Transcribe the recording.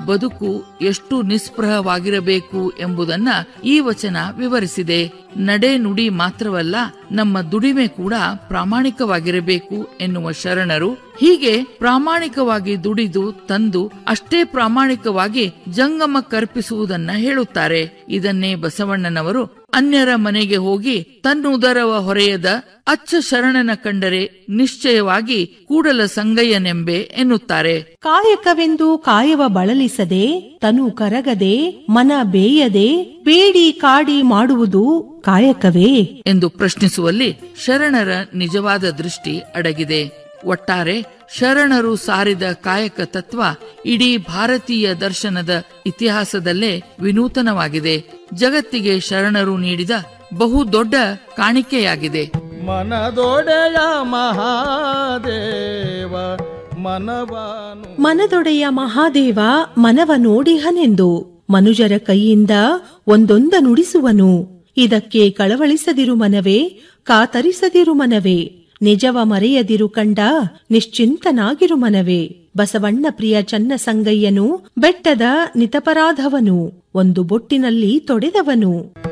ಬದುಕು ಎಷ್ಟು ನಿಸ್ಪೃಹವಾಗಿರಬೇಕು ಎಂಬುದನ್ನ ಈ ವಚನ ವಿವರಿಸಿದೆ ನಡೆ ನುಡಿ ಮಾತ್ರವಲ್ಲ ನಮ್ಮ ದುಡಿಮೆ ಕೂಡ ಪ್ರಾಮಾಣಿಕವಾಗಿರಬೇಕು ಎನ್ನುವ ಶರಣರು ಹೀಗೆ ಪ್ರಾಮಾಣಿಕವಾಗಿ ದುಡಿದು ತಂದು ಅಷ್ಟೇ ಪ್ರಾಮಾಣಿಕವಾಗಿ ಜಂಗಮ ಕರ್ಪಿಸುವುದನ್ನ ಹೇಳುತ್ತಾರೆ ಇದನ್ನೇ ಬಸವಣ್ಣನವರು ಅನ್ಯರ ಮನೆಗೆ ಹೋಗಿ ತನ್ನುದರವ ಹೊರೆಯದ ಅಚ್ಚ ಶರಣನ ಕಂಡರೆ ನಿಶ್ಚಯವಾಗಿ ಕೂಡಲ ಸಂಗಯ್ಯನೆಂಬೆ ಎನ್ನುತ್ತಾರೆ ಕಾಯಕವೆಂದು ಕಾಯವ ಬಳಲಿಸದೆ ತನು ಕರಗದೆ ಮನ ಬೇಯದೆ ಬೇಡಿ ಕಾಡಿ ಮಾಡುವುದು ಕಾಯಕವೇ ಎಂದು ಪ್ರಶ್ನಿಸುವಲ್ಲಿ ಶರಣರ ನಿಜವಾದ ದೃಷ್ಟಿ ಅಡಗಿದೆ ಒಟ್ಟಾರೆ ಶರಣರು ಸಾರಿದ ಕಾಯಕ ತತ್ವ ಇಡೀ ಭಾರತೀಯ ದರ್ಶನದ ಇತಿಹಾಸದಲ್ಲೇ ವಿನೂತನವಾಗಿದೆ ಜಗತ್ತಿಗೆ ಶರಣರು ನೀಡಿದ ಬಹು ದೊಡ್ಡ ಕಾಣಿಕೆಯಾಗಿದೆ ಮನದೊಡೆಯ ಮಹಾದೇವ ಮನವಾನು ಮನದೊಡೆಯ ಮಹಾದೇವ ಮನವ ನೋಡಿಹನೆಂದು ಮನುಜರ ಕೈಯಿಂದ ಒಂದೊಂದ ನುಡಿಸುವನು ಇದಕ್ಕೆ ಕಳವಳಿಸದಿರು ಮನವೇ ಕಾತರಿಸದಿರು ಮನವೇ ನಿಜವ ಮರೆಯದಿರು ಕಂಡ ನಿಶ್ಚಿಂತನಾಗಿರು ಮನವೇ ಬಸವಣ್ಣ ಪ್ರಿಯ ಚನ್ನ ಸಂಗಯ್ಯನು ಬೆಟ್ಟದ ನಿತಪರಾಧವನು ಒಂದು ಬೊಟ್ಟಿನಲ್ಲಿ ತೊಡೆದವನು